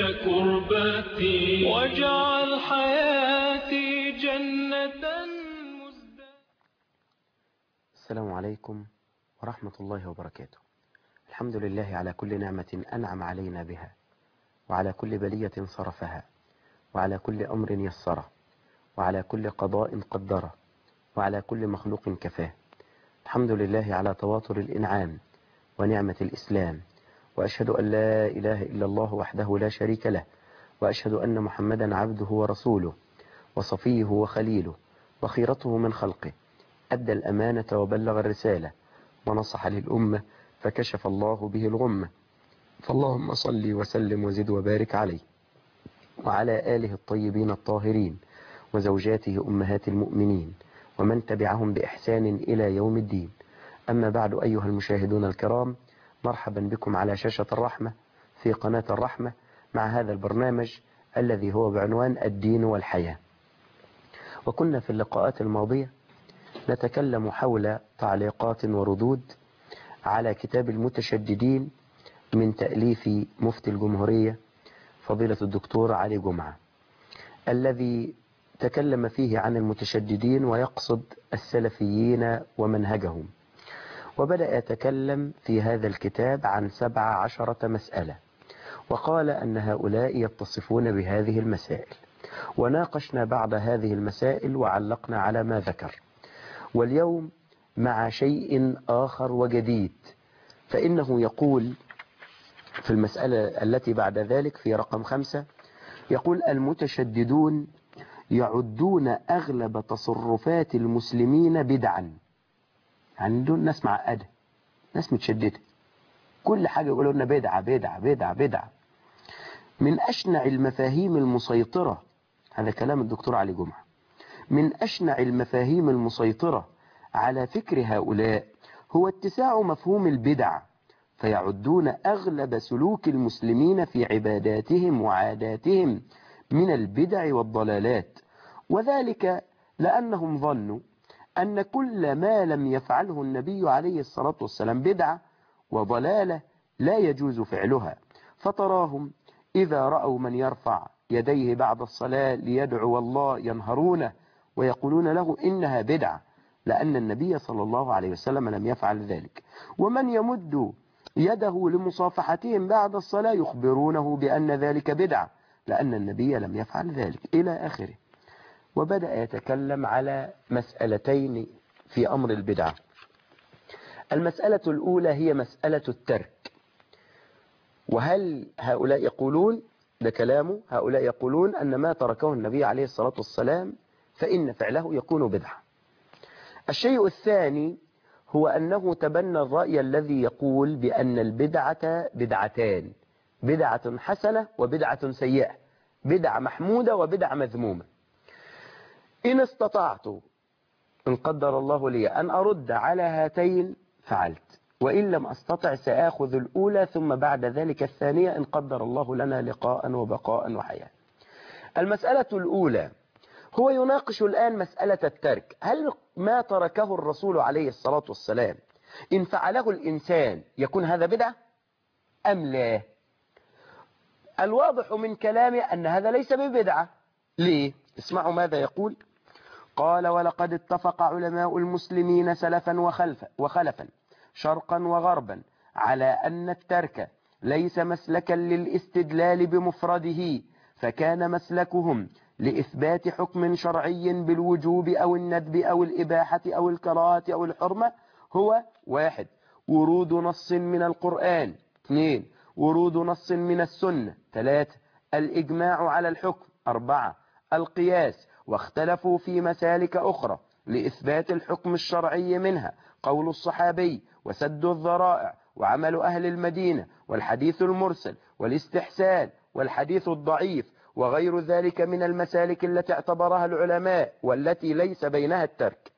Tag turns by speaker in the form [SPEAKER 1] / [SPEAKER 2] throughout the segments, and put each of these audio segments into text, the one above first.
[SPEAKER 1] كربتي واجعل حياتي جنة
[SPEAKER 2] السلام عليكم ورحمة الله وبركاته الحمد لله على كل نعمة أنعم علينا بها وعلى كل بلية صرفها وعلى كل أمر يسره وعلى كل قضاء قدره وعلى كل مخلوق كفاه الحمد لله على تواتر الإنعام ونعمة الإسلام وأشهد أن لا إله إلا الله وحده لا شريك له وأشهد أن محمدا عبده ورسوله وصفيه وخليله وخيرته من خلقه أدى الأمانة وبلغ الرسالة ونصح للأمة فكشف الله به الغمة فاللهم صل وسلم وزد وبارك عليه وعلى آله الطيبين الطاهرين وزوجاته أمهات المؤمنين ومن تبعهم بإحسان إلى يوم الدين أما بعد أيها المشاهدون الكرام مرحبا بكم على شاشة الرحمة في قناة الرحمة مع هذا البرنامج الذي هو بعنوان الدين والحياة وكنا في اللقاءات الماضية نتكلم حول تعليقات وردود على كتاب المتشددين من تأليف مفتي الجمهورية فضيلة الدكتور علي جمعة الذي تكلم فيه عن المتشددين ويقصد السلفيين ومنهجهم وبدأ يتكلم في هذا الكتاب عن سبع عشرة مسألة وقال أن هؤلاء يتصفون بهذه المسائل وناقشنا بعض هذه المسائل وعلقنا على ما ذكر واليوم مع شيء آخر وجديد فإنه يقول في المسألة التي بعد ذلك في رقم خمسة يقول المتشددون يعدون أغلب تصرفات المسلمين بدعا يعني دول ناس معقدة ناس متشددة كل حاجة يقولوا لنا بدعة بدعة بدعة بدعة من أشنع المفاهيم المسيطرة هذا كلام الدكتور علي جمعة من أشنع المفاهيم المسيطرة على فكر هؤلاء هو اتساع مفهوم البدع فيعدون أغلب سلوك المسلمين في عباداتهم وعاداتهم من البدع والضلالات وذلك لأنهم ظنوا أن كل ما لم يفعله النبي عليه الصلاة والسلام بدعة وضلالة لا يجوز فعلها فتراهم إذا رأوا من يرفع يديه بعد الصلاة ليدعو الله ينهرونه ويقولون له إنها بدعة لأن النبي صلى الله عليه وسلم لم يفعل ذلك ومن يمد يده لمصافحتهم بعد الصلاة يخبرونه بأن ذلك بدعة لأن النبي لم يفعل ذلك إلى آخره وبدأ يتكلم على مسألتين في أمر البدعة المسألة الأولى هي مسألة الترك وهل هؤلاء يقولون ده كلامه هؤلاء يقولون أن ما تركه النبي عليه الصلاة والسلام فإن فعله يكون بدعة الشيء الثاني هو أنه تبنى الرأي الذي يقول بأن البدعة بدعتان بدعة حسنة وبدعة سيئة بدعة محمودة وبدعة مذمومة إن استطعت إن قدر الله لي أن أرد على هاتين فعلت وإن لم أستطع سآخذ الأولى ثم بعد ذلك الثانية إن قدر الله لنا لقاء وبقاء وحياة المسألة الأولى هو يناقش الآن مسألة الترك هل ما تركه الرسول عليه الصلاة والسلام إن فعله الإنسان يكون هذا بدعة أم لا الواضح من كلامه أن هذا ليس ببدعة ليه اسمعوا ماذا يقول قال ولقد اتفق علماء المسلمين سلفا وخلفا, وخلفا شرقا وغربا على أن الترك ليس مسلكا للاستدلال بمفرده فكان مسلكهم لإثبات حكم شرعي بالوجوب أو الندب أو الإباحة أو الكراهة أو الحرمة هو واحد ورود نص من القرآن اثنين ورود نص من السنة ثلاثة الإجماع على الحكم أربعة القياس واختلفوا في مسالك أخرى لإثبات الحكم الشرعي منها قول الصحابي وسد الذرائع وعمل أهل المدينة والحديث المرسل والاستحسان والحديث الضعيف وغير ذلك من المسالك التي اعتبرها العلماء والتي ليس بينها الترك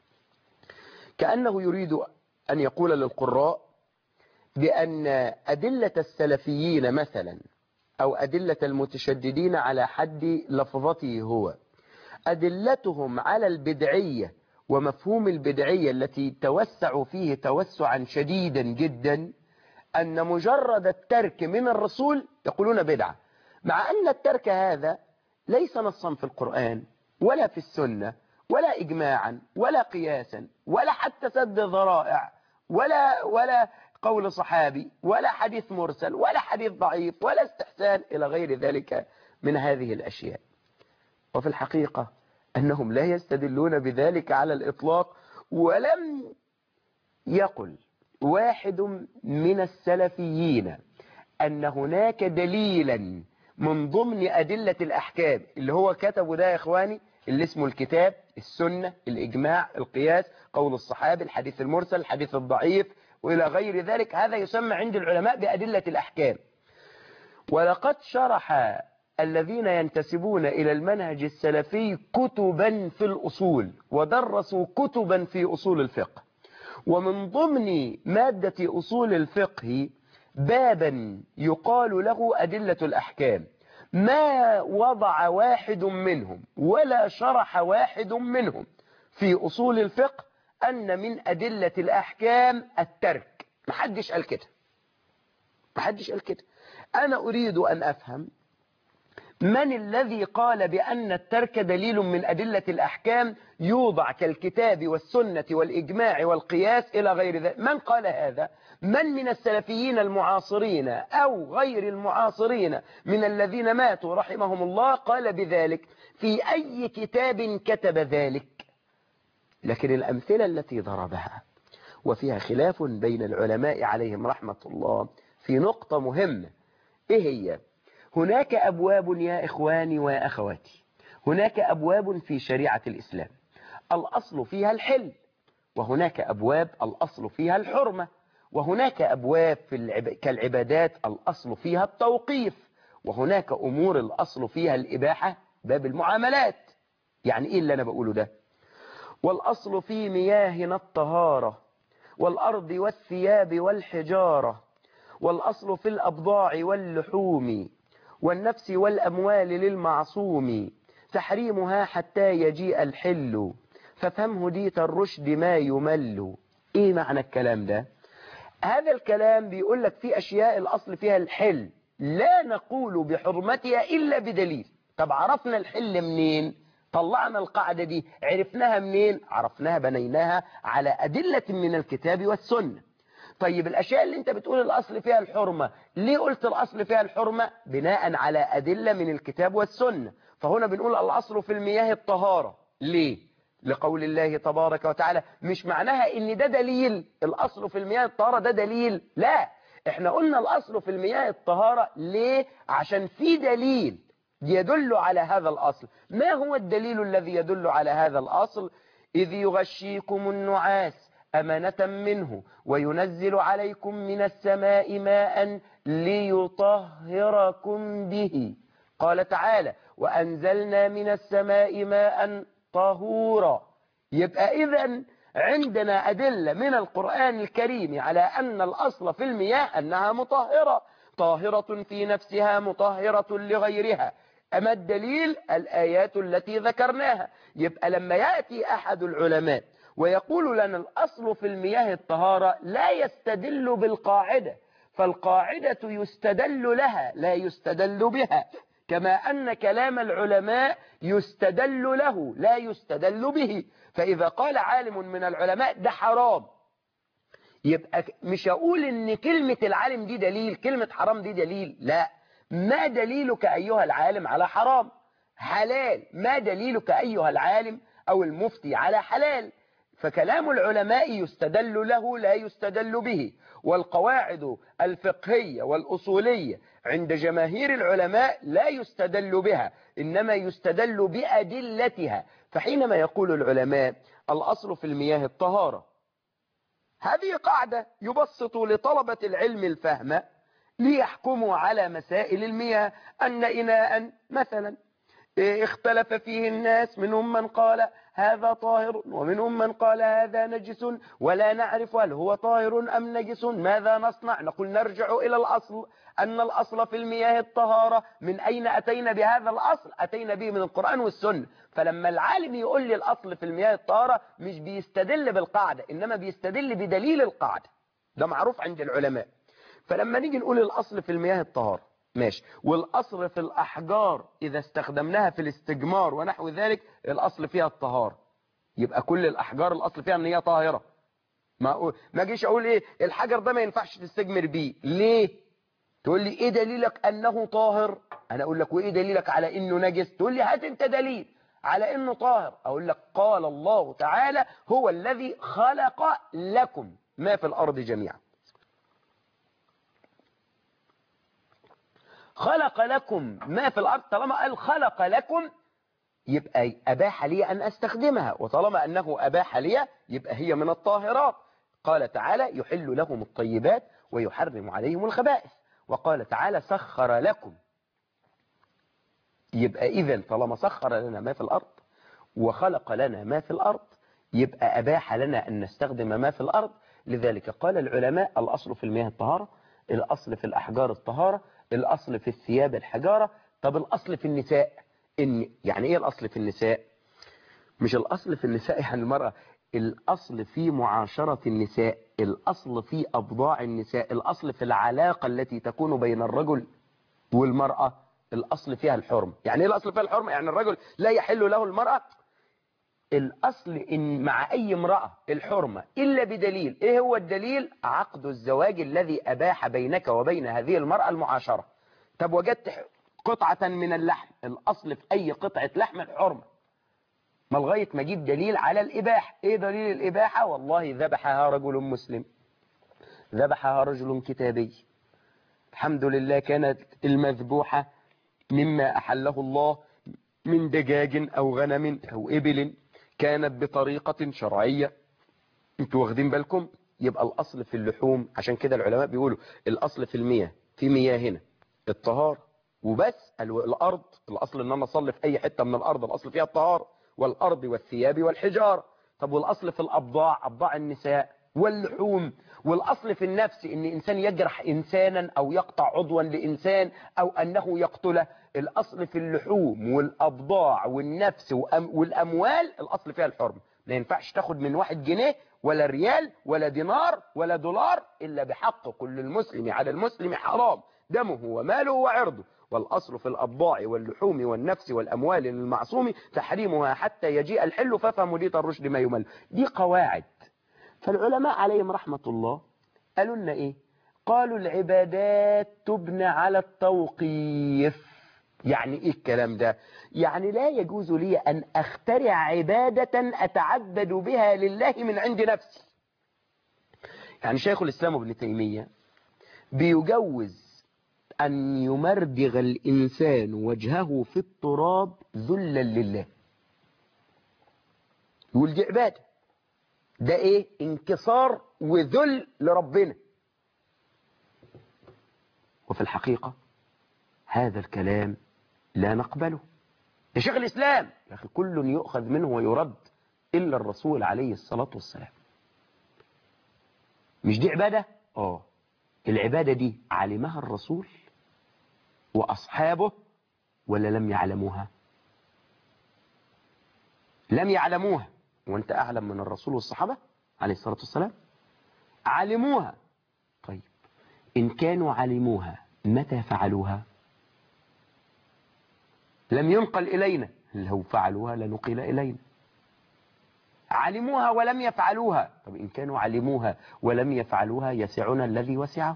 [SPEAKER 2] كأنه يريد أن يقول للقراء بأن أدلة السلفيين مثلا أو أدلة المتشددين على حد لفظته هو أدلتهم على البدعية ومفهوم البدعية التي توسعوا فيه توسعا شديدا جدا أن مجرد الترك من الرسول يقولون بدعة مع أن الترك هذا ليس نصا في القرآن ولا في السنة ولا إجماعا ولا قياسا ولا حتى سد ذرائع ولا ولا قول صحابي ولا حديث مرسل ولا حديث ضعيف ولا استحسان إلى غير ذلك من هذه الأشياء وفي الحقيقة أنهم لا يستدلون بذلك على الإطلاق ولم يقل واحد من السلفيين أن هناك دليلا من ضمن أدلة الأحكام اللي هو كتبه ده يا إخواني اللي اسمه الكتاب السنة الإجماع القياس قول الصحابي الحديث المرسل الحديث الضعيف وإلى غير ذلك هذا يسمى عند العلماء بأدلة الأحكام ولقد شرح الذين ينتسبون إلى المنهج السلفي كتبا في الأصول ودرسوا كتبا في أصول الفقه ومن ضمن مادة أصول الفقه بابا يقال له أدلة الأحكام ما وضع واحد منهم ولا شرح واحد منهم في أصول الفقه أن من أدلة الأحكام الترك محدش قال كده محدش قال كده أنا أريد أن أفهم من الذي قال بأن الترك دليل من أدلة الأحكام يوضع كالكتاب والسنة والإجماع والقياس إلى غير ذلك من قال هذا من من السلفيين المعاصرين أو غير المعاصرين من الذين ماتوا رحمهم الله قال بذلك في أي كتاب كتب ذلك لكن الأمثلة التي ضربها وفيها خلاف بين العلماء عليهم رحمة الله في نقطة مهمة إيه هي؟ هناك أبواب يا إخواني ويا أخواتي هناك أبواب في شريعة الإسلام الأصل فيها الحل وهناك أبواب الأصل فيها الحرمة وهناك أبواب في العب... كالعبادات الأصل فيها التوقيف وهناك أمور الأصل فيها الإباحة باب المعاملات يعني إيه اللي أنا بقوله ده والأصل في مياهنا الطهارة والأرض والثياب والحجارة والأصل في الأبضاع واللحوم والنفس والأموال للمعصوم تحريمها حتى يجيء الحل ففهم هديت الرشد ما يمل ايه معنى الكلام ده هذا الكلام بيقول لك في أشياء الأصل فيها الحل لا نقول بحرمتها إلا بدليل طب عرفنا الحل منين طلعنا القاعدة دي عرفناها منين عرفناها بنيناها على أدلة من الكتاب والسنة طيب الأشياء اللي انت بتقول الأصل فيها الحرمة ليه قلت الأصل فيها الحرمة بناء على أدلة من الكتاب والسنة فهنا بنقول الأصل في المياه الطهارة ليه لقول الله تبارك وتعالى مش معناها ان ده دليل الأصل في المياه الطهارة ده دليل لا احنا قلنا الأصل في المياه الطهارة ليه عشان في دليل يدل على هذا الأصل ما هو الدليل الذي يدل على هذا الأصل إذ يغشيكم النعاس أمنة منه وينزل عليكم من السماء ماء ليطهركم به قال تعالى وأنزلنا من السماء ماء طهورا يبقى إذا عندنا أدلة من القرآن الكريم على أن الأصل في المياه أنها مطهرة طاهرة في نفسها مطهرة لغيرها أما الدليل الآيات التي ذكرناها يبقى لما يأتي أحد العلماء ويقول لنا الأصل في المياه الطهارة لا يستدل بالقاعدة فالقاعدة يستدل لها لا يستدل بها كما أن كلام العلماء يستدل له لا يستدل به فإذا قال عالم من العلماء ده حرام يبقى مش أقول إن كلمة العالم دي دليل كلمة حرام دي دليل لا ما دليلك أيها العالم على حرام حلال ما دليلك أيها العالم أو المفتي على حلال فكلام العلماء يستدل له لا يستدل به والقواعد الفقهية والأصولية عند جماهير العلماء لا يستدل بها إنما يستدل بأدلتها فحينما يقول العلماء الأصل في المياه الطهارة هذه قاعدة يبسط لطلبة العلم الفهم ليحكموا على مسائل المياه أن إناء مثلا اختلف فيه الناس منهم من قال هذا طاهر ومنهم من قال هذا نجس ولا نعرف هل هو طاهر أم نجس ماذا نصنع نقول نرجع إلى الأصل أن الأصل في المياه الطهارة من أين أتينا بهذا الأصل أتينا به من القرآن والسنة فلما العالم يقول لي الأصل في المياه الطهارة مش بيستدل بالقاعدة إنما بيستدل بدليل القاعدة ده معروف عند العلماء فلما نيجي نقول الأصل في المياه الطهارة ماشي والأصل في الأحجار إذا استخدمناها في الاستجمار ونحو ذلك الأصل فيها الطهارة يبقى كل الأحجار الأصل فيها أن هي طاهرة ما أقول ما اجيش أقول إيه الحجر ده ما ينفعش تستجمر بيه ليه تقول لي إيه دليلك أنه طاهر أنا أقول لك وإيه دليلك على إنه نجس تقول لي هات أنت دليل على إنه طاهر أقول لك قال الله تعالى هو الذي خلق لكم ما في الأرض جميعا خلق لكم ما في الأرض طالما قال خلق لكم يبقى أباح لي أن أستخدمها وطالما أنه أباح لي يبقى هي من الطاهرات قال تعالى يحل لهم الطيبات ويحرم عليهم الخبائث وقال تعالى سخر لكم يبقى إذا طالما سخر لنا ما في الأرض وخلق لنا ما في الأرض يبقى أباح لنا أن نستخدم ما في الأرض لذلك قال العلماء الأصل في المياه الطهارة الأصل في الأحجار الطهارة الأصل في الثياب الحجارة طب الأصل في النساء إن يعني إيه الأصل في النساء مش الأصل في النساء يعني المرأة الأصل في معاشرة النساء الأصل في أبضاع النساء الأصل في العلاقة التي تكون بين الرجل والمرأة الأصل فيها الحرم يعني إيه الأصل فيها الحرم يعني الرجل لا يحل له المرأة الأصل إن مع أي امرأة الحرمة إلا بدليل إيه هو الدليل عقد الزواج الذي أباح بينك وبين هذه المرأة المعاشرة طب وجدت قطعة من اللحم الأصل في أي قطعة لحم الحرمة ما لغاية ما اجيب دليل على الإباحة إيه دليل الإباحة والله ذبحها رجل مسلم ذبحها رجل كتابي الحمد لله كانت المذبوحة مما أحله الله من دجاج أو غنم أو إبل كانت بطريقة شرعية انتوا واخدين بالكم يبقى الأصل في اللحوم عشان كده العلماء بيقولوا الأصل في المياه في مياه هنا الطهارة وبس الأرض الأصل ان انا اصلي في اي حتة من الأرض الأصل فيها الطهارة والأرض والثياب والحجارة طب والأصل في الأبضاع أبضاع النساء واللحوم والأصل في النفس ان إنسان يجرح إنسانا أو يقطع عضوا لإنسان أو أنه يقتله الأصل في اللحوم والأبضاع والنفس والأموال الأصل فيها الحرم ما ينفعش تاخد من واحد جنيه ولا ريال ولا دينار ولا دولار إلا بحق كل المسلم على المسلم حرام دمه وماله وعرضه والأصل في الأبضاع واللحوم والنفس والأموال المعصوم تحريمها حتى يجيء الحل ففهم ليط الرشد ما يمل دي قواعد فالعلماء عليهم رحمة الله قالوا لنا إيه قالوا العبادات تبنى على التوقيف يعني إيه الكلام ده يعني لا يجوز لي أن أخترع عبادة أتعبد بها لله من عند نفسي يعني شيخ الإسلام ابن تيمية بيجوز أن يمردغ الإنسان وجهه في التراب ذلا لله يقول دي عبادة ده إيه انكسار وذل لربنا وفي الحقيقة هذا الكلام لا نقبله يا شيخ الإسلام يا أخي كل يؤخذ منه ويرد إلا الرسول عليه الصلاة والسلام مش دي عبادة؟ آه العبادة دي علمها الرسول وأصحابه ولا لم يعلموها لم يعلموها وانت أعلم من الرسول والصحابة عليه الصلاة والسلام علموها طيب إن كانوا علموها متى فعلوها لم ينقل إلينا لو فعلوها لنقل إلينا علموها ولم يفعلوها طب إن كانوا علموها ولم يفعلوها يسعنا الذي وسعه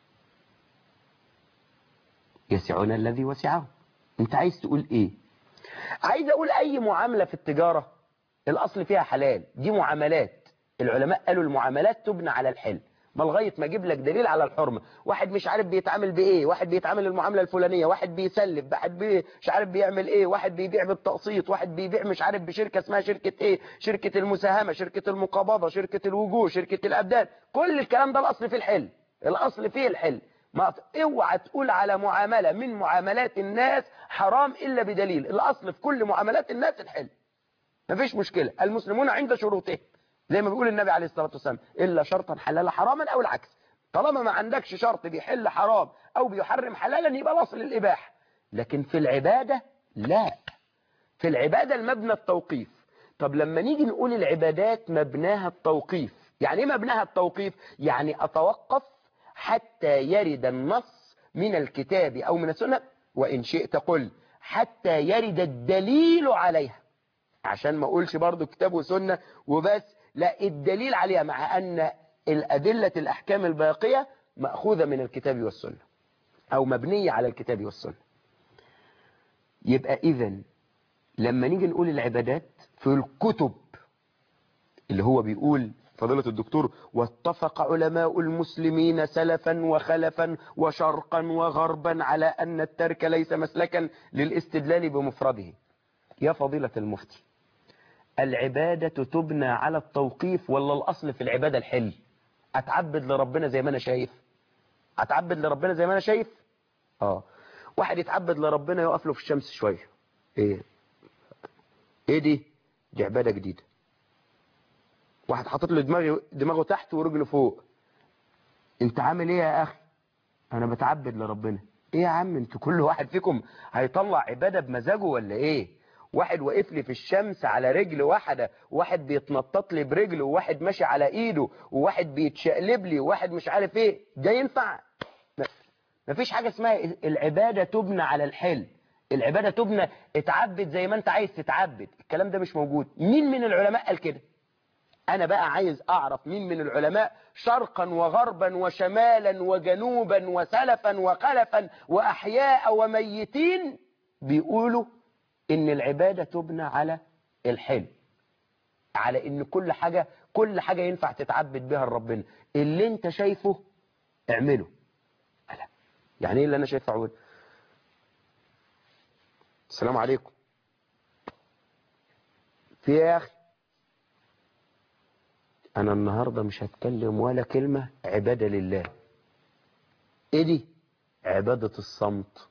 [SPEAKER 2] يسعنا الذي وسعه انت عايز تقول ايه عايز اقول اي معاملة في التجارة الاصل فيها حلال دي معاملات العلماء قالوا المعاملات تبنى على الحل ما لغايه ما اجيب لك دليل على الحرمه واحد مش عارف بيتعامل بايه واحد بيتعامل المعامله الفلانيه واحد بيسلف واحد بي مش عارف بيعمل ايه واحد بيبيع بالتقسيط واحد بيبيع مش عارف بشركه اسمها شركه ايه شركه المساهمه شركه المقابضه شركه الوجوه شركه الابدان كل الكلام ده الاصل فيه الحل الاصل فيه الحل ما اوعى تقول على معامله من معاملات الناس حرام الا بدليل الاصل في كل معاملات الناس الحل مفيش مشكله المسلمون عند شروطهم زي ما بيقول النبي عليه الصلاة والسلام إلا شرطا حلال حراما أو العكس طالما ما عندكش شرط بيحل حرام أو بيحرم حلالا يبقى الأصل الإباحة لكن في العبادة لا في العبادة المبنى التوقيف طب لما نيجي نقول العبادات مبناها التوقيف يعني ايه مبناها التوقيف يعني أتوقف حتى يرد النص من الكتاب أو من السنة وإن شئت قل حتى يرد الدليل عليها عشان ما أقولش برضو كتاب وسنة وبس لا الدليل عليها مع أن الأدلة الأحكام الباقية مأخوذة من الكتاب والسنة أو مبنية على الكتاب والسنة يبقى إذن لما نيجي نقول العبادات في الكتب اللي هو بيقول فضيلة الدكتور واتفق علماء المسلمين سلفا وخلفا وشرقا وغربا على أن الترك ليس مسلكا للاستدلال بمفرده يا فضيلة المفتي العبادة تبنى على التوقيف ولا الأصل في العبادة الحل أتعبد لربنا زي ما أنا شايف أتعبد لربنا زي ما أنا شايف آه واحد يتعبد لربنا يقف له في الشمس شوية إيه إيه دي دي عبادة جديدة واحد حاطط له دماغه دماغه تحت ورجله فوق انت عامل ايه يا اخي انا بتعبد لربنا ايه يا عم انتوا كل واحد فيكم هيطلع عبادة بمزاجه ولا ايه واحد واقف لي في الشمس على رجل واحدة واحد بيتنطط لي برجله وواحد ماشي على ايده وواحد بيتشقلب لي وواحد مش عارف ايه ده ينفع مفيش حاجة اسمها العبادة تبنى على الحل العبادة تبنى اتعبد زي ما انت عايز تتعبد الكلام ده مش موجود مين من العلماء قال كده انا بقى عايز اعرف مين من العلماء شرقا وغربا وشمالا وجنوبا وسلفا وخلفا واحياء وميتين بيقولوا ان العبادة تبنى على الحلم على ان كل حاجة كل حاجة ينفع تتعبد بها لربنا اللي انت شايفه اعمله ألا. يعني ايه اللي انا شايفه اعمله السلام عليكم في يا اخي انا النهاردة مش هتكلم ولا كلمة عبادة لله ايه دي عبادة الصمت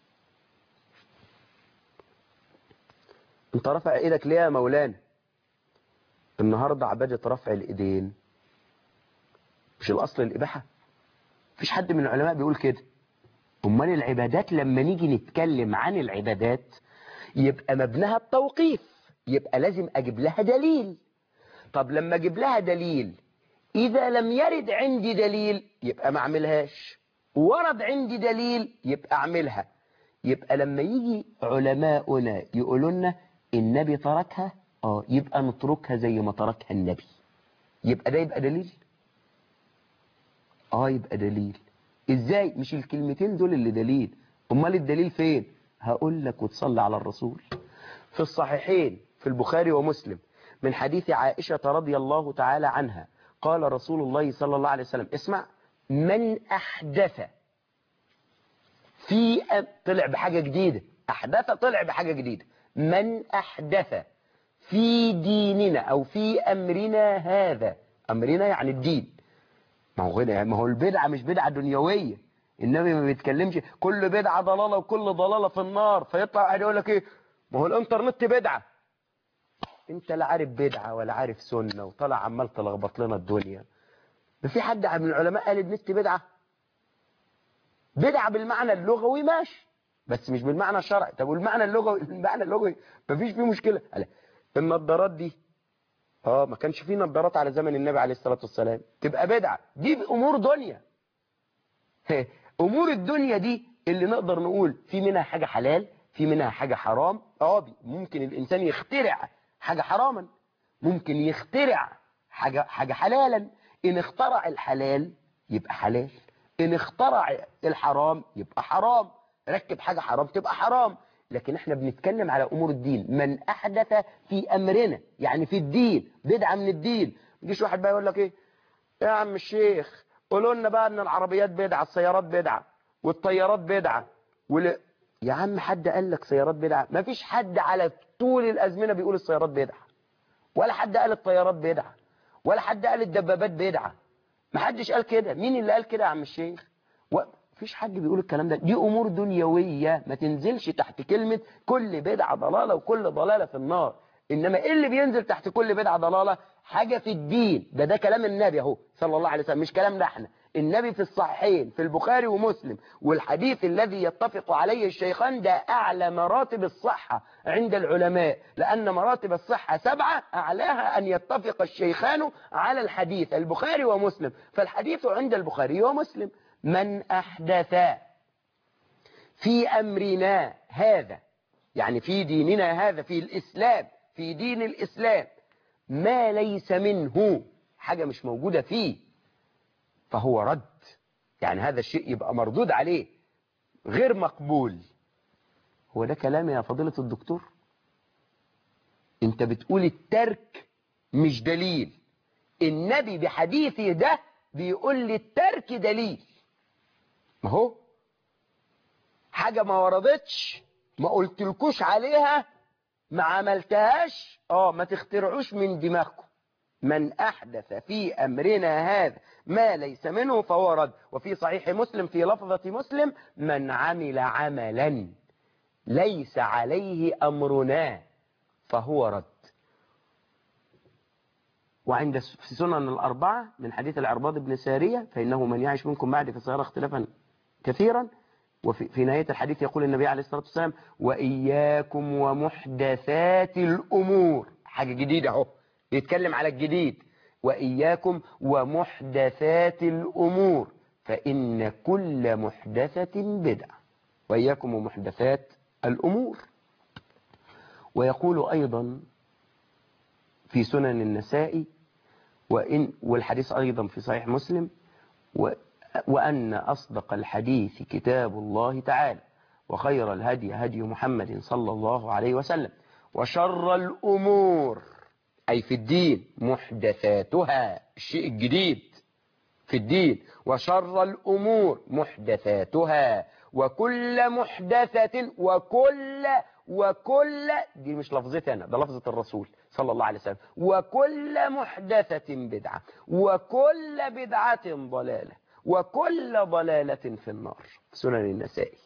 [SPEAKER 2] انت رفع ايدك ليه يا مولانا النهاردة عبادة رفع الايدين مش الاصل الاباحة مفيش حد من العلماء بيقول كده امال العبادات لما نيجي نتكلم عن العبادات يبقى مبناها التوقيف يبقى لازم اجيب لها دليل طب لما اجيب لها دليل اذا لم يرد عندي دليل يبقى ما اعملهاش ورد عندي دليل يبقى اعملها يبقى لما يجي علماؤنا يقولوا لنا النبي تركها اه يبقى نتركها زي ما تركها النبي يبقى ده يبقى دليل اه يبقى دليل ازاي مش الكلمتين دول اللي دليل امال الدليل فين هقول لك وتصلي على الرسول في الصحيحين في البخاري ومسلم من حديث عائشة رضي الله تعالى عنها قال رسول الله صلى الله عليه وسلم اسمع من أحدث في طلع بحاجة جديدة أحدث طلع بحاجة جديدة من أحدث في ديننا أو في أمرنا هذا أمرنا يعني الدين ما هو غير ما هو البدعة مش بدعة دنيوية النبي ما بيتكلمش كل بدعة ضلالة وكل ضلالة في النار فيطلع واحد يقول لك ايه ما هو الانترنت بدعة انت لا عارف بدعة ولا عارف سنة وطلع عمال تلخبط لنا الدنيا ما في حد من العلماء قال النت بدعة بدعة بالمعنى اللغوي ماشي بس مش بالمعنى الشرعي طب والمعنى اللغوي المعنى اللغوي مفيش فيه مشكلة قال النظارات دي اه ما كانش فيه نظارات على زمن النبي عليه الصلاة والسلام تبقى بدعة دي امور دنيا امور الدنيا دي اللي نقدر نقول في منها حاجة حلال في منها حاجة حرام اه ممكن الانسان يخترع حاجة حراما ممكن يخترع حاجة حاجة حلالا ان اخترع الحلال يبقى حلال ان اخترع الحرام يبقى حرام ركب حاجة حرام تبقى حرام لكن احنا بنتكلم على امور الدين من احدث في امرنا يعني في الدين بدعة من الدين يجيش واحد بقى يقول لك ايه يا عم الشيخ قولوا لنا بقى ان العربيات بدعة السيارات بدعة والطيارات بدعة وال... يا عم حد قال لك سيارات بدعة ما فيش حد على طول الازمنة بيقول السيارات بدعة ولا حد قال الطيارات بدعة ولا حد قال الدبابات بدعة ما حدش قال كده مين اللي قال كده يا عم الشيخ و... فيش حد بيقول الكلام ده دي امور دنيوية ما تنزلش تحت كلمة كل بدعة ضلالة وكل ضلالة في النار انما ايه اللي بينزل تحت كل بدعة ضلالة حاجة في الدين ده ده كلام النبي اهو صلى الله عليه وسلم مش كلامنا احنا النبي في الصحيحين في البخاري ومسلم والحديث الذي يتفق عليه الشيخان ده أعلى مراتب الصحة عند العلماء لأن مراتب الصحة سبعة أعلاها أن يتفق الشيخان على الحديث البخاري ومسلم فالحديث عند البخاري ومسلم من أحدث في أمرنا هذا يعني في ديننا هذا في الإسلام في دين الإسلام ما ليس منه حاجة مش موجودة فيه فهو رد يعني هذا الشيء يبقى مردود عليه غير مقبول هو ده كلام يا فضيلة الدكتور انت بتقول الترك مش دليل النبي بحديثه ده بيقول لي الترك دليل ما هو حاجة ما وردتش ما قلتلكوش عليها ما عملتهاش اه ما تخترعوش من دماغكم من أحدث في أمرنا هذا ما ليس منه فهو رد وفي صحيح مسلم في لفظة مسلم من عمل عملا ليس عليه أمرنا فهو رد وعند في سنن الأربعة من حديث العرباض بن سارية فإنه من يعيش منكم بعد فسيرى اختلافا كثيرا وفي في نهاية الحديث يقول النبي عليه الصلاة والسلام وإياكم ومحدثات الأمور حاجة جديدة اهو بيتكلم على الجديد وإياكم ومحدثات الأمور فإن كل محدثة بدعة وإياكم ومحدثات الأمور ويقول أيضا في سنن النساء وإن والحديث أيضا في صحيح مسلم و وأن أصدق الحديث كتاب الله تعالى وخير الهدي هدي محمد صلى الله عليه وسلم وشر الأمور أي في الدين محدثاتها الشيء الجديد في الدين وشر الأمور محدثاتها وكل محدثة وكل وكل دي مش لفظتي أنا ده لفظة الرسول صلى الله عليه وسلم وكل محدثة بدعة وكل بدعة ضلالة وكل ضلالة في النار سنن النسائي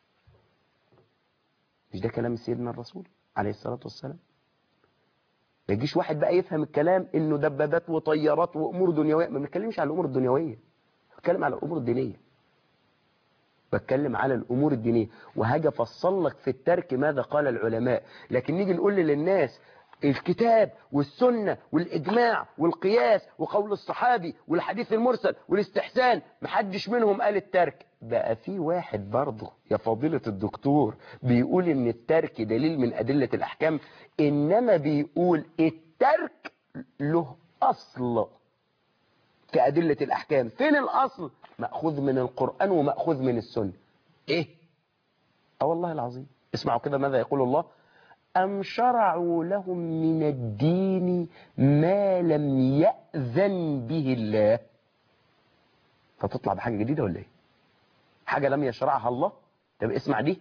[SPEAKER 2] مش ده كلام سيدنا الرسول عليه الصلاة والسلام ما يجيش واحد بقى يفهم الكلام انه دبابات وطيارات وامور دنيويه ما بنتكلمش على الامور الدنيويه بتكلم على الامور الدينيه بتكلم على الامور الدينيه وهاجي افصل لك في الترك ماذا قال العلماء لكن نيجي نقول للناس الكتاب والسنة والإجماع والقياس وقول الصحابي والحديث المرسل والاستحسان محدش منهم قال الترك بقى في واحد برضه يا فضيلة الدكتور بيقول ان الترك دليل من أدلة الأحكام إنما بيقول الترك له أصل في أدلة الأحكام فين الأصل مأخوذ من القرآن ومأخوذ من السنة إيه اه والله العظيم اسمعوا كده ماذا يقول الله أم شرعوا لهم من الدين ما لم يأذن به الله فتطلع بحاجة جديدة ولا ايه حاجة لم يشرعها الله طب اسمع دي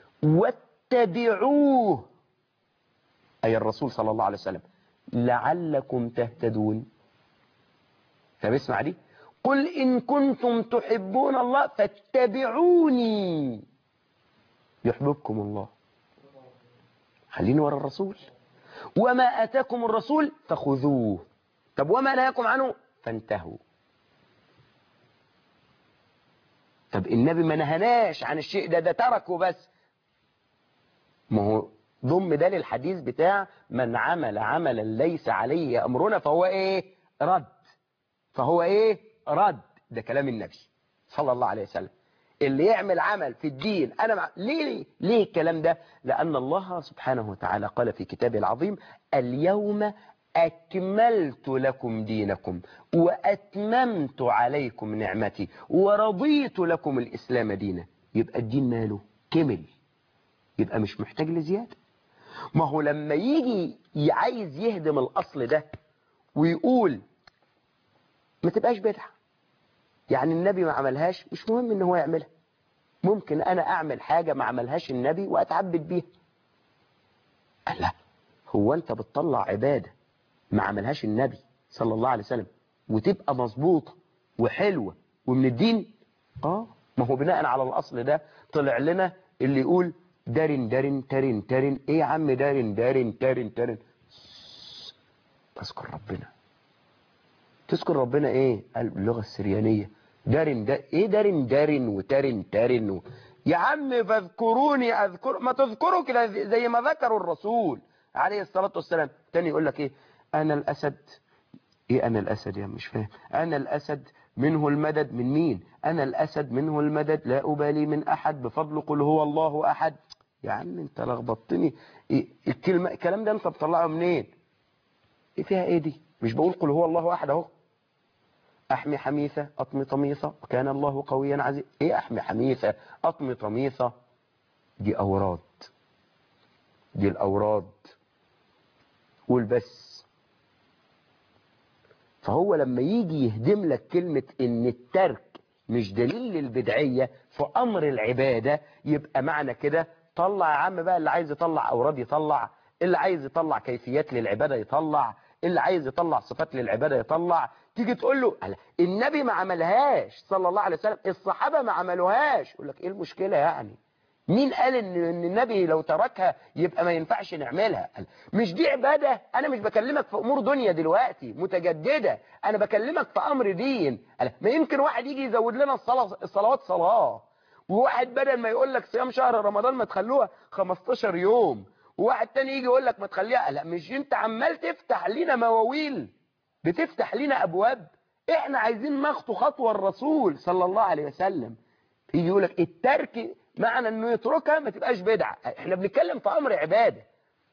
[SPEAKER 2] واتبعوه أي الرسول صلى الله عليه وسلم لعلكم تهتدون طب اسمع دي قل إن كنتم تحبون الله فاتبعوني يحببكم الله خليني ورا الرسول وما أتاكم الرسول فخذوه طب وما نهاكم عنه فانتهوا طب النبي ما نهناش عن الشيء ده ده تركه بس ما هو ضم ده للحديث بتاع من عمل عملا ليس عليه أمرنا فهو ايه رد فهو ايه رد ده كلام النبي صلى الله عليه وسلم اللي يعمل عمل في الدين أنا مع... ليه ليه الكلام ده لأن الله سبحانه وتعالى قال في كتابه العظيم اليوم أكملت لكم دينكم وأتممت عليكم نعمتي ورضيت لكم الإسلام دينا يبقى الدين ماله كمل يبقى مش محتاج لزيادة ما هو لما يجي عايز يهدم الأصل ده ويقول ما تبقاش بدعة يعني النبي ما عملهاش مش مهم ان هو يعملها ممكن انا اعمل حاجة ما عملهاش النبي واتعبد بيها لا هو انت بتطلع عبادة ما عملهاش النبي صلى الله عليه وسلم وتبقى مظبوطة وحلوة ومن الدين اه ما هو بناء على الاصل ده طلع لنا اللي يقول دارن دارن ترن ترن ايه يا عم دارن دارن ترن ترن تذكر ربنا تذكر ربنا ايه قال باللغة السريانية دارن دا ايه دارن دارن وترن ترن و... يا عم فاذكروني اذكر ما تذكروا كده زي ما ذكروا الرسول عليه الصلاة والسلام تاني يقول لك ايه انا الاسد ايه انا الاسد يا مش فاهم انا الاسد منه المدد من مين أنا الأسد منه المدد لا أبالي من أحد بفضل قل هو الله أحد يا عم انت لخبطتني إيه الكلمة الكلام ده انت بتطلعه منين ايه فيها ايه دي مش بقول قل هو الله أحد اهو أحمي حميثة أطمي طميثة وكان الله قويا عزيزا ايه أحمي حميثة أطمي طميثة دي أوراد دي الأوراد قول بس فهو لما يجي يهدم لك كلمة ان الترك مش دليل للبدعية في امر العبادة يبقى معنى كده طلع يا عم بقى اللي عايز يطلع اوراد يطلع اللي عايز يطلع كيفيات للعبادة يطلع اللي عايز يطلع صفات للعبادة يطلع تيجي تقول له ألا النبي ما عملهاش صلى الله عليه وسلم الصحابة ما عملوهاش يقول لك ايه المشكلة يعني مين قال ان ان النبي لو تركها يبقى ما ينفعش نعملها قال مش دي عبادة انا مش بكلمك في امور دنيا دلوقتي متجددة انا بكلمك في امر دين قال ما يمكن واحد يجي يزود لنا الصلاة الصلوات صلاة وواحد بدل ما يقول لك صيام شهر رمضان ما تخلوها 15 يوم وواحد تاني يجي يقول لك ما تخليها لا مش انت عمال تفتح لنا مواويل بتفتح لنا ابواب احنا عايزين نخطو خطوة الرسول صلى الله عليه وسلم يجي يقول لك الترك معنى انه يتركها ما تبقاش بدعة احنا بنتكلم في امر عبادة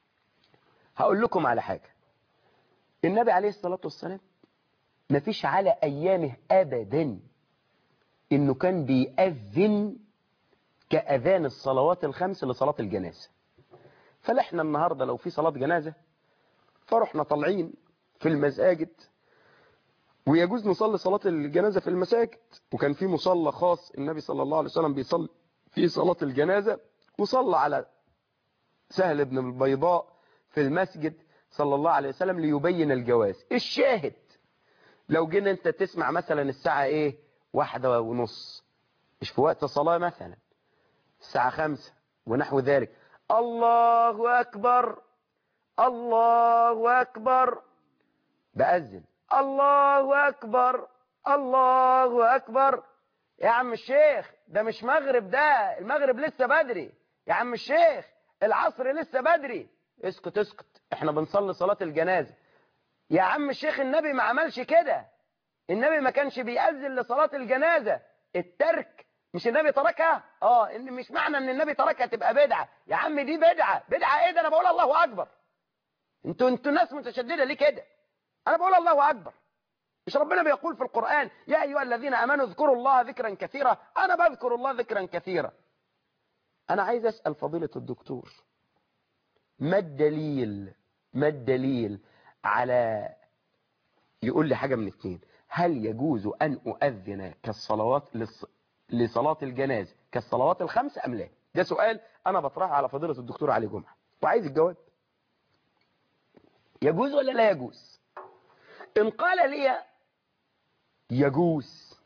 [SPEAKER 2] هقول لكم على حاجة النبي عليه الصلاة والسلام ما فيش على ايامه ابدا انه كان بيأذن كأذان الصلوات الخمس لصلاة الجنازة فلحنا النهاردة لو في صلاة جنازة فرحنا طالعين في المساجد ويجوز نصلي صلاة الجنازة في المساجد وكان في مصلى خاص النبي صلى الله عليه وسلم بيصلي في صلاة الجنازة وصلى على سهل بن البيضاء في المسجد صلى الله عليه وسلم ليبين الجواز الشاهد لو جينا انت تسمع مثلا الساعة ايه واحدة ونص مش في وقت صلاة مثلا الساعة خمسة ونحو ذلك الله أكبر الله أكبر بأذن الله أكبر الله أكبر يا عم الشيخ ده مش مغرب ده المغرب لسه بدري يا عم الشيخ العصر لسه بدري اسكت اسكت احنا بنصلي صلاة الجنازة يا عم الشيخ النبي ما عملش كده النبي ما كانش بيأذن لصلاة الجنازة الترك مش النبي تركها اه ان مش معنى ان النبي تركها تبقى بدعة يا عم دي بدعة بدعة ايه ده انا بقول الله اكبر انتوا انتوا ناس متشددة ليه كده انا بقول الله اكبر مش ربنا بيقول في القرآن يا أيها الذين أمنوا اذكروا الله ذكرا كثيرا أنا بذكر الله ذكرا كثيرا أنا عايز أسأل فضيلة الدكتور ما الدليل ما الدليل على يقول لي حاجة من اثنين هل يجوز أن أؤذن كالصلوات للص... لصلاة الجنازة كالصلوات الخمس أم لا ده سؤال أنا بطرحه على فضيلة الدكتور علي جمعة وعايز الجواب يجوز ولا لا يجوز إن قال لي يجوز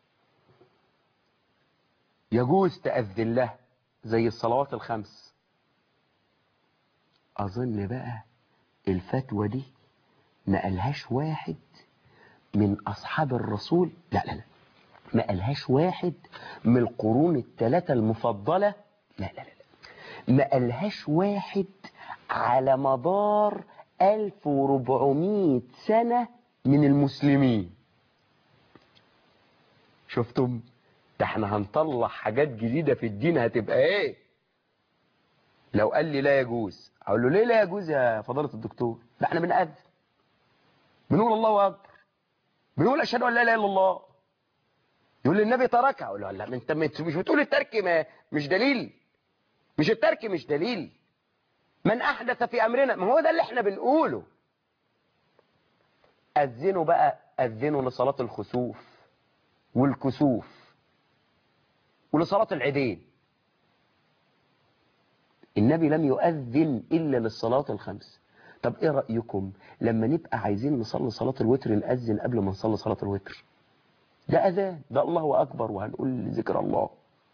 [SPEAKER 2] يجوز تأذن له زي الصلوات الخمس أظن بقى الفتوى دي ما قالهاش واحد من أصحاب الرسول لا لا لا ما قالهاش واحد من القرون الثلاثة المفضلة لا لا لا لا ما قالهاش واحد على مدار 1400 سنة من المسلمين شفتم ده احنا هنطلع حاجات جديدة في الدين هتبقى ايه لو قال لي لا يجوز اقول له ليه لا يجوز يا فضيلة الدكتور ده احنا بنأذن بنقول الله اكبر بنقول اشهد ان لا اله الا الله يقول لي النبي تركها اقول له لا انت مش بتقول الترك ما مش دليل مش الترك مش دليل من احدث في امرنا ما هو ده اللي احنا بنقوله اذنوا بقى اذنوا لصلاة الخسوف والكسوف ولصلاة العيدين النبي لم يؤذن إلا للصلاة الخمس طب ايه رأيكم لما نبقى عايزين نصلي صلاة الوتر نأذن قبل ما نصلي صلاة الوتر ده أذان ده الله أكبر وهنقول ذكر الله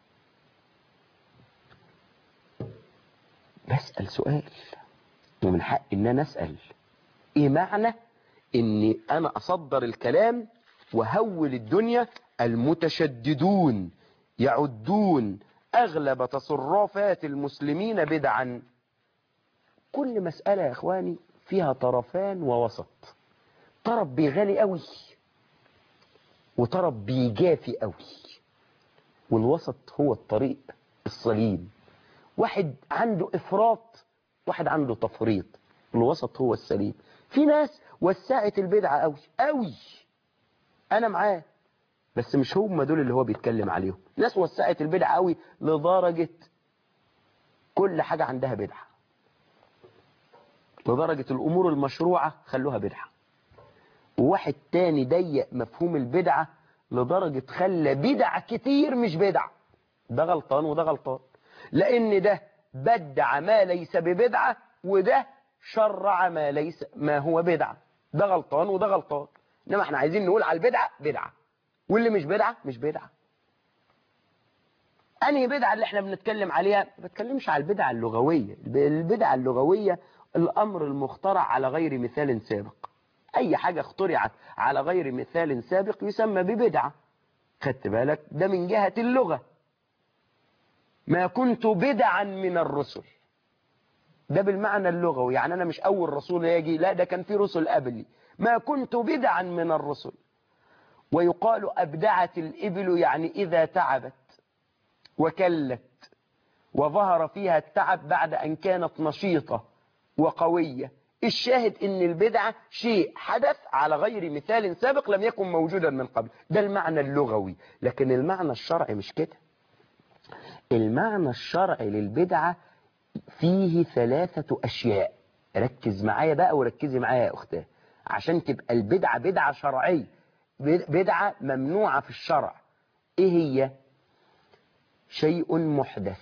[SPEAKER 2] بسأل سؤال ومن حق ان انا اسأل ايه معنى اني انا اصدر الكلام وهول الدنيا المتشددون يعدون اغلب تصرفات المسلمين بدعا كل مسألة يا اخواني فيها طرفان ووسط طرف بيغالي قوي وطرف بيجافي قوي والوسط هو الطريق السليم واحد عنده افراط واحد عنده تفريط الوسط هو السليم في ناس وسعت البدعة قوي قوي انا معاه بس مش هم دول اللي هو بيتكلم عليهم ناس وسعت البدعة قوي لدرجة كل حاجة عندها بدعة لدرجة الأمور المشروعة خلوها بدعة وواحد تاني ضيق مفهوم البدعة لدرجة خلى بدع كتير مش بدعة ده غلطان وده غلطان لأن ده بدع ما ليس ببدعة وده شرع ما ليس ما هو بدعة ده غلطان وده غلطان إنما احنا عايزين نقول على البدعة بدعة واللي مش بدعة مش بدعة أنهي بدعة اللي احنا بنتكلم عليها ما بتكلمش على البدعة اللغوية البدعة اللغوية الأمر المخترع على غير مثال سابق أي حاجة اخترعت على غير مثال سابق يسمى ببدعة خدت بالك ده من جهة اللغة ما كنت بدعا من الرسل ده بالمعنى اللغوي يعني أنا مش أول رسول يجي لا ده كان في رسل قبلي ما كنت بدعا من الرسل ويقال أبدعت الإبل يعني إذا تعبت وكلت وظهر فيها التعب بعد أن كانت نشيطة وقوية الشاهد ان البدعة شيء حدث على غير مثال سابق لم يكن موجودا من قبل ده المعنى اللغوي لكن المعنى الشرعي مش كده المعنى الشرعي للبدعة فيه ثلاثة أشياء ركز معايا بقى وركزي معايا يا أختاه عشان تبقى البدعة بدعة شرعية بدعة ممنوعة في الشرع إيه هي شيء محدث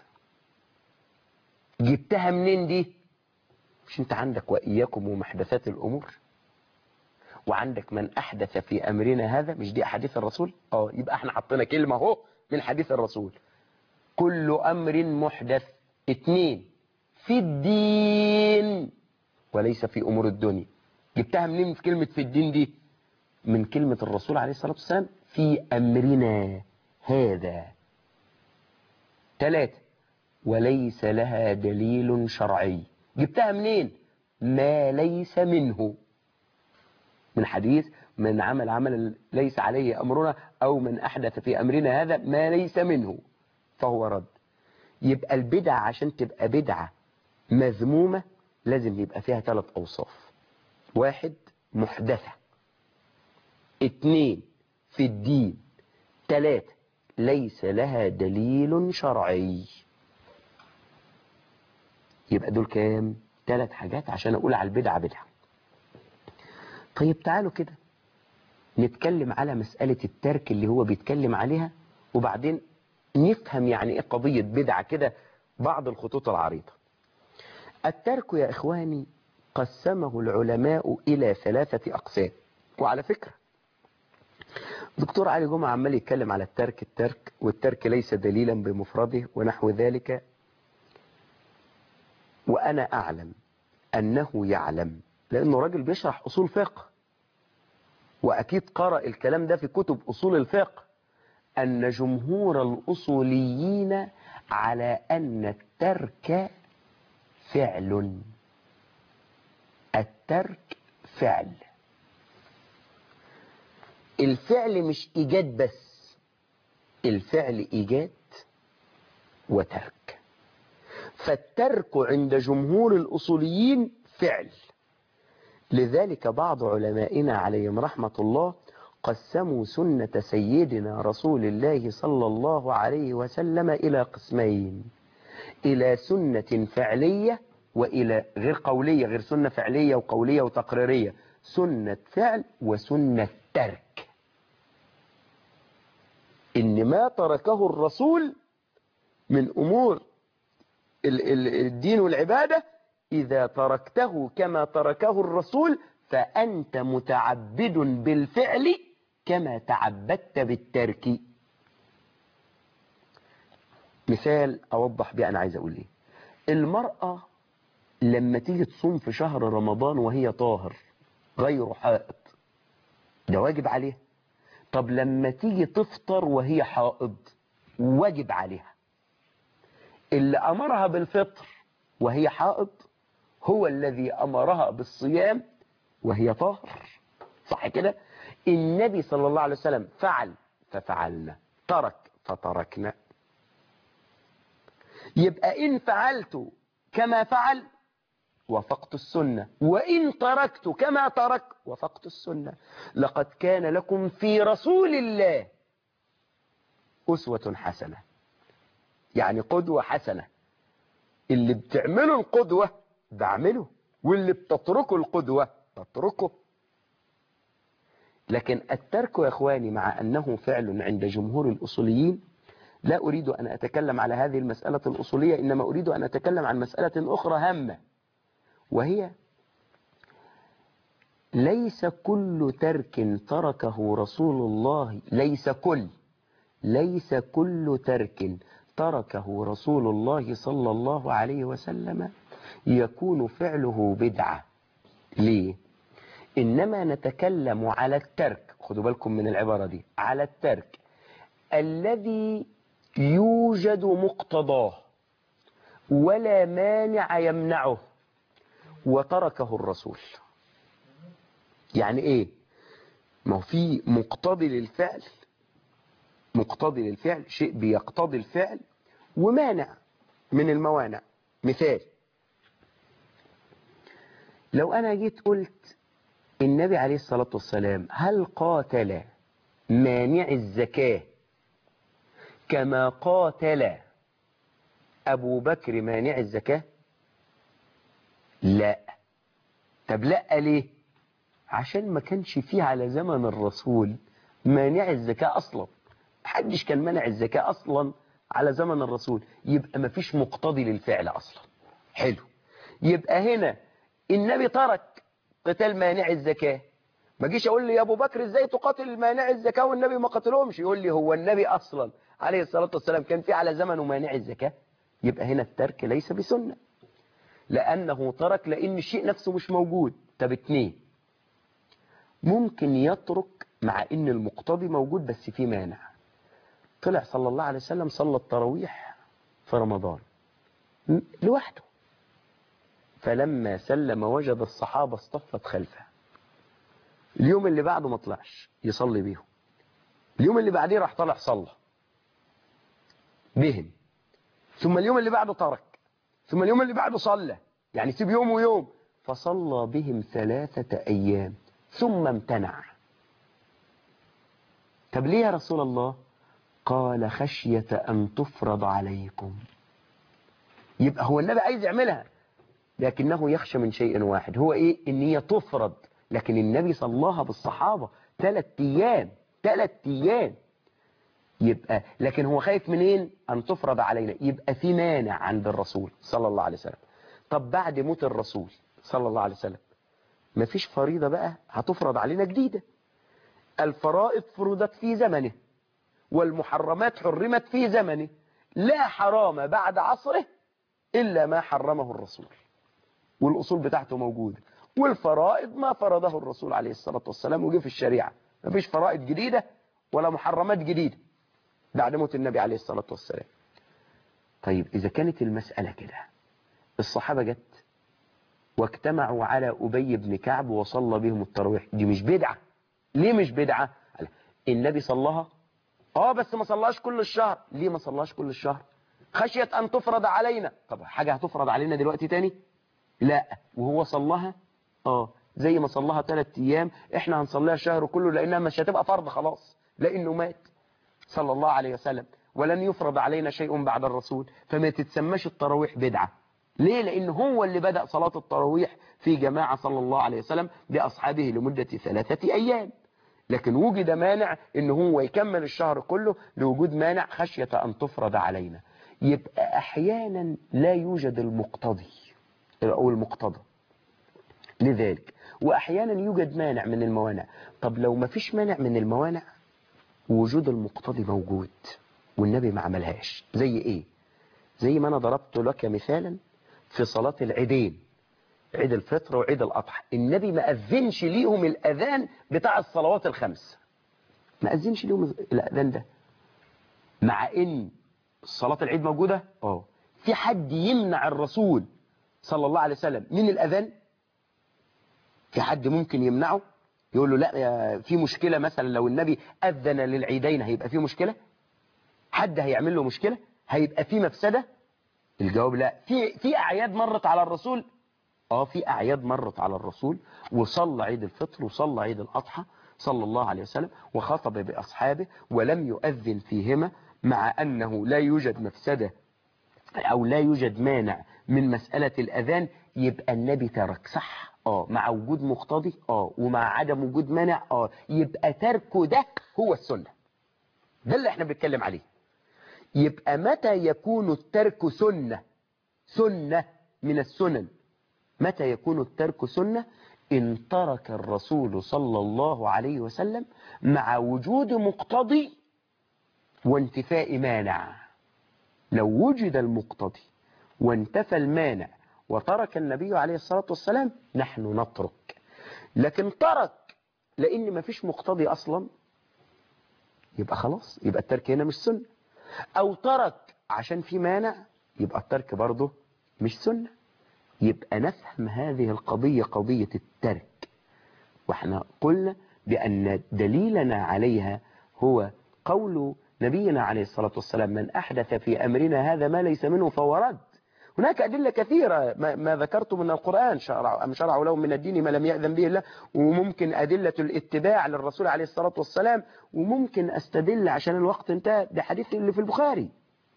[SPEAKER 2] جبتها منين دي مش انت عندك وإياكم ومحدثات الأمور وعندك من أحدث في أمرنا هذا مش دي أحاديث الرسول اه يبقى احنا حطينا كلمة اهو من حديث الرسول كل أمر محدث اتنين في الدين وليس في أمور الدنيا جبتها منين في كلمة في الدين دي من كلمة الرسول عليه الصلاة والسلام في أمرنا هذا ثلاثة وليس لها دليل شرعي جبتها منين ما ليس منه من حديث من عمل عمل ليس عليه أمرنا أو من أحدث في أمرنا هذا ما ليس منه فهو رد يبقى البدعة عشان تبقى بدعة مذمومة لازم يبقى فيها ثلاث أوصاف واحد محدثة اتنين في الدين ثلاثة ليس لها دليل شرعي يبقى دول كام ثلاث حاجات عشان اقول على البدعة بدعة طيب تعالوا كده نتكلم على مسألة الترك اللي هو بيتكلم عليها وبعدين نفهم يعني ايه قضية بدعة كده بعض الخطوط العريضة الترك يا اخواني قسمه العلماء الى ثلاثة اقسام وعلى فكرة دكتور علي جمعة عمال يتكلم على الترك الترك والترك ليس دليلا بمفرده ونحو ذلك وأنا أعلم أنه يعلم لأنه راجل بيشرح أصول فقه وأكيد قرأ الكلام ده في كتب أصول الفقه أن جمهور الأصوليين على أن الترك فعل الترك فعل الفعل مش إيجاد بس الفعل إيجاد وترك فالترك عند جمهور الأصوليين فعل لذلك بعض علمائنا عليهم رحمة الله قسموا سنة سيدنا رسول الله صلى الله عليه وسلم إلى قسمين إلى سنة فعلية وإلى غير قولية غير سنة فعلية وقولية وتقريرية سنة فعل وسنة ترك إن ما تركه الرسول من أمور الدين والعبادة إذا تركته كما تركه الرسول فأنت متعبد بالفعل كما تعبدت بالترك مثال أوضح بيه أنا عايز أقول إيه المرأة لما تيجي تصوم في شهر رمضان وهي طاهر غير حائط ده واجب عليها طب لما تيجي تفطر وهي حائض واجب عليها اللي أمرها بالفطر وهي حائض هو الذي أمرها بالصيام وهي طاهر صح كده النبي صلى الله عليه وسلم فعل ففعلنا ترك فتركنا يبقى إن فعلت كما فعل وفقت السنة وإن تركت كما ترك وفقت السنة لقد كان لكم في رسول الله أسوة حسنة يعني قدوة حسنة اللي بتعمله القدوة بعمله واللي بتتركه القدوة بتركه لكن الترك يا إخواني مع أنه فعل عند جمهور الأصوليين لا أريد أن أتكلم على هذه المسألة الأصولية إنما أريد أن أتكلم عن مسألة أخرى هامة وهي ليس كل ترك تركه رسول الله ليس كل ليس كل ترك تركه رسول الله صلى الله عليه وسلم يكون فعله بدعة ليه إنما نتكلم على الترك خدوا بالكم من العبارة دي على الترك الذي يوجد مقتضاه ولا مانع يمنعه وتركه الرسول يعني ايه ما هو في مقتضي للفعل مقتضي للفعل شيء بيقتضي الفعل ومانع من الموانع مثال لو انا جيت قلت النبي عليه الصلاة والسلام هل قاتل مانع الزكاة كما قاتل أبو بكر مانع الزكاة لا طب لا ليه عشان ما كانش فيه على زمن الرسول مانع الزكاة أصلا محدش كان منع الزكاة أصلا على زمن الرسول يبقى ما فيش مقتضي للفعل أصلا حلو يبقى هنا النبي ترك قتال مانع الزكاة ما جيش اقول لي يا ابو بكر ازاي تقاتل مانع الزكاة والنبي ما قتلهمش يقول لي هو النبي اصلا عليه الصلاة والسلام كان في على زمنه مانع الزكاة يبقى هنا الترك ليس بسنة لانه ترك لان الشيء نفسه مش موجود طب اتنين ممكن يترك مع ان المقتضي موجود بس في مانع طلع صلى الله عليه وسلم صلى التراويح في رمضان لوحده فلما سلم وجد الصحابة اصطفت خلفه اليوم اللي بعده ما طلعش يصلي بيهم اليوم اللي بعديه راح طلع صلى بهم ثم اليوم اللي بعده ترك ثم اليوم اللي بعده صلى يعني سيب يوم ويوم فصلى بهم ثلاثة أيام ثم امتنع طب ليه يا رسول الله قال خشية أن تفرض عليكم يبقى هو النبي عايز يعملها لكنه يخشى من شيء واحد هو ايه ان هي تفرض لكن النبي صلاها بالصحابة ثلاث ايام ثلاث ايام يبقى لكن هو خايف منين ان تفرض علينا يبقى في مانع عند الرسول صلى الله عليه وسلم طب بعد موت الرسول صلى الله عليه وسلم مفيش فريضة بقى هتفرض علينا جديدة الفرائض فرضت في زمنه والمحرمات حرمت في زمنه لا حرام بعد عصره إلا ما حرمه الرسول والأصول بتاعته موجودة والفرائض ما فرضه الرسول عليه الصلاة والسلام وجه في الشريعة ما فيش فرائض جديدة ولا محرمات جديدة بعد موت النبي عليه الصلاة والسلام طيب إذا كانت المسألة كده الصحابة جت واجتمعوا على أبي بن كعب وصلى بهم التراويح دي مش بدعة ليه مش بدعة النبي صلاها اه بس ما صلاش كل الشهر ليه ما صلاش كل الشهر خشية أن تفرض علينا طب حاجة هتفرض علينا دلوقتي تاني لا وهو صلاها اه زي ما صلاها ثلاث ايام احنا هنصليها الشهر كله لانها مش هتبقى فرض خلاص لانه مات صلى الله عليه وسلم ولن يفرض علينا شيء بعد الرسول فما تتسماش التراويح بدعة ليه لان هو اللي بدأ صلاة التراويح في جماعة صلى الله عليه وسلم بأصحابه لمدة ثلاثة أيام لكن وجد مانع ان هو يكمل الشهر كله لوجود مانع خشية أن تفرض علينا يبقى أحيانا لا يوجد المقتضي أو المقتضى لذلك وأحيانا يوجد مانع من الموانع طب لو ما فيش مانع من الموانع وجود المقتضي موجود والنبي ما عملهاش زي إيه زي ما أنا ضربت لك مثالا في صلاة العيدين عيد الفطر وعيد الأضحى النبي ما أذنش ليهم الأذان بتاع الصلوات الخمس ما أذنش ليهم الأذان ده مع إن صلاة العيد موجودة اه في حد يمنع الرسول صلى الله عليه وسلم من الأذان في حد ممكن يمنعه يقول له لا يا- في مشكلة مثلا لو النبي أذن للعيدين هيبقى في مشكلة حد هيعمل له مشكلة هيبقى في مفسدة الجواب لا في في أعياد مرت على الرسول اه في أعياد مرت على الرسول وصلى عيد الفطر وصلى عيد الأضحى صلى الله عليه وسلم وخطب بأصحابه ولم يؤذن فيهما مع أنه لا يوجد مفسدة أو لا يوجد مانع من مسألة الأذان يبقى النبي ترك صح اه مع وجود مقتضي اه ومع عدم وجود مانع اه يبقى تركه ده هو السنة ده اللي احنا بنتكلم عليه يبقى متى يكون الترك سنة سنة من السنن متى يكون الترك سنة إن ترك الرسول صلى الله عليه وسلم مع وجود مقتضي وانتفاء مانع لو وجد المقتضي وانتفى المانع وترك النبي عليه الصلاة والسلام نحن نترك لكن ترك لأن مفيش مقتضي أصلا يبقى خلاص يبقى الترك هنا مش سنة أو ترك عشان في مانع يبقى الترك برضه مش سنة يبقى نفهم هذه القضية قضية الترك واحنا قلنا بأن دليلنا عليها هو قول نبينا عليه الصلاة والسلام من أحدث في أمرنا هذا ما ليس منه فهو رد هناك أدلة كثيرة ما, ما ذكرت من القرآن شرع أم شرعوا لهم من الدين ما لم يأذن به الله وممكن أدلة الاتباع للرسول عليه الصلاة والسلام وممكن أستدل عشان الوقت انتهى بحديث اللي في البخاري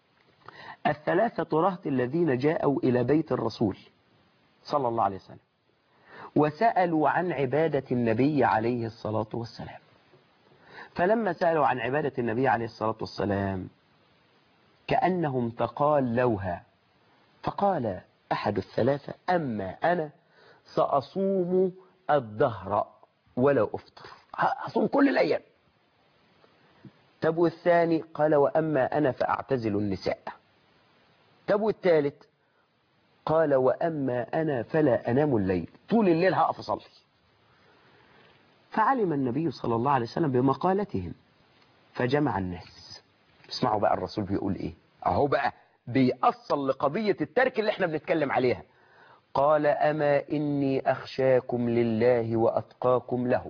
[SPEAKER 2] الثلاثة رهط الذين جاءوا إلى بيت الرسول صلى الله عليه وسلم وسألوا عن عبادة النبي عليه الصلاة والسلام فلما سألوا عن عبادة النبي عليه الصلاة والسلام كأنهم تقالوها فقال أحد الثلاثة أما أنا سأصوم الدهر ولا أفطر أصوم كل الأيام طب والثاني قال وأما أنا فأعتزل النساء طب والثالث قال وأما أنا فلا أنام الليل طول الليل هقف أصلي فعلم النبي صلى الله عليه وسلم بمقالتهم فجمع الناس اسمعوا بقى الرسول بيقول ايه اهو بقى بيأصل لقضية الترك اللي احنا بنتكلم عليها قال أما إني أخشاكم لله وأتقاكم له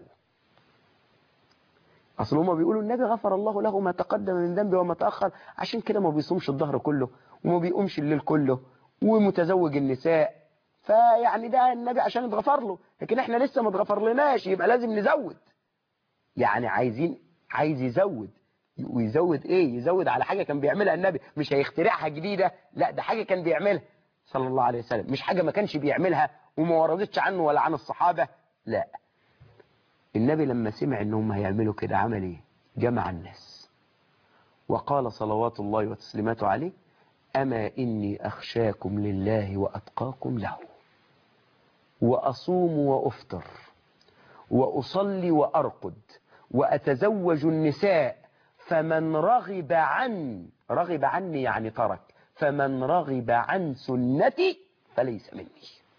[SPEAKER 2] أصل هما بيقولوا النبي غفر الله له ما تقدم من ذنبه وما تأخر عشان كده ما بيصومش الظهر كله وما بيقومش الليل كله ومتزوج النساء فيعني ده النبي عشان اتغفر له لكن احنا لسه ما اتغفر لناش يبقى لازم نزود يعني عايزين عايز يزود ويزود ايه يزود على حاجة كان بيعملها النبي مش هيخترعها جديدة لا ده حاجة كان بيعملها صلى الله عليه وسلم مش حاجة ما كانش بيعملها وما وردتش عنه ولا عن الصحابة لا النبي لما سمع انهم هيعملوا كده عمل ايه جمع الناس وقال صلوات الله وتسليماته عليه أما إني أخشاكم لله وأتقاكم له وأصوم وأفطر وأصلي وأرقد وأتزوج النساء فمن رغب عن رغب عني يعني ترك فمن رغب عن سنتي فليس مني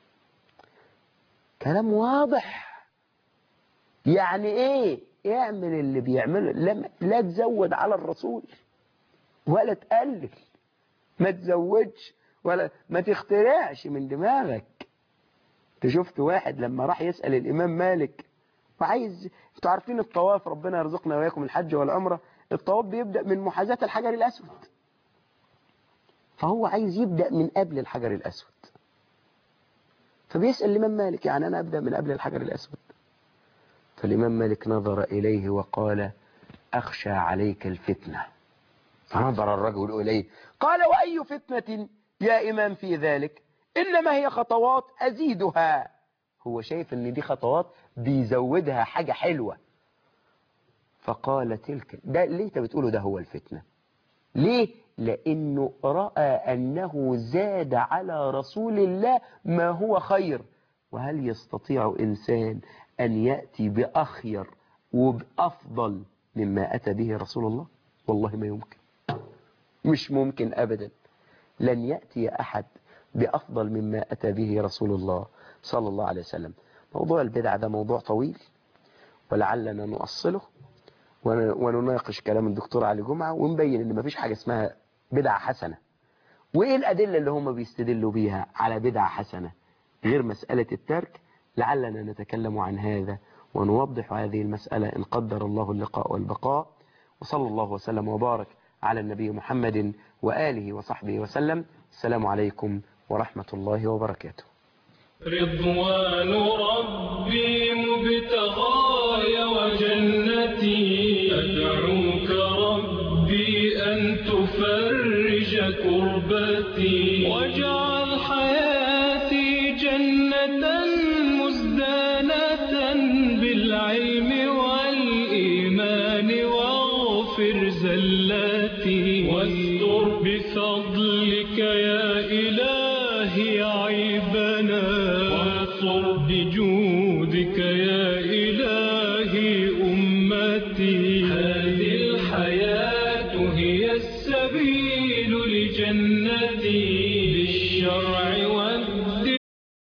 [SPEAKER 2] كلام واضح يعني ايه اعمل اللي بيعمله لا, لا تزود على الرسول ولا تقلل ما تزودش ولا ما تخترعش من دماغك انت شفت واحد لما راح يسأل الإمام مالك وعايز انتوا عارفين الطواف ربنا يرزقنا وياكم الحج والعمرة الطواف بيبدأ من محاذاة الحجر الأسود فهو عايز يبدأ من قبل الحجر الأسود فبيسأل الإمام مالك يعني أنا أبدأ من قبل الحجر الأسود فالإمام مالك نظر إليه وقال أخشى عليك الفتنة فنظر الرجل إليه قال وأي فتنة يا إمام في ذلك إنما هي خطوات أزيدها هو شايف ان دي خطوات بيزودها حاجة حلوة فقال تلك ده ليه انت بتقوله ده هو الفتنة ليه لانه رأى انه زاد على رسول الله ما هو خير وهل يستطيع انسان ان يأتي باخير وبافضل مما اتى به رسول الله والله ما يمكن مش ممكن ابدا لن يأتي احد بافضل مما اتى به رسول الله صلى الله عليه وسلم موضوع البدع ده موضوع طويل ولعلنا نؤصله ونناقش كلام الدكتور علي جمعة ونبين ان مفيش حاجة اسمها بدعة حسنة وايه الادلة اللي هم بيستدلوا بيها على بدعة حسنة غير مسألة الترك لعلنا نتكلم عن هذا ونوضح هذه المسألة إن قدر الله اللقاء والبقاء وصلى الله وسلم وبارك على النبي محمد وآله وصحبه وسلم السلام عليكم ورحمة الله وبركاته
[SPEAKER 1] رضوان ربي مبتغاي وجنتي أدعوك ربي أن تفرج كربتي واجعل حياتي جنة مزدانة بالعلم والإيمان واغفر زلاتي واستر بفضلك يا إلهي عيبنا وانصر بجودك يا إلهي أمتي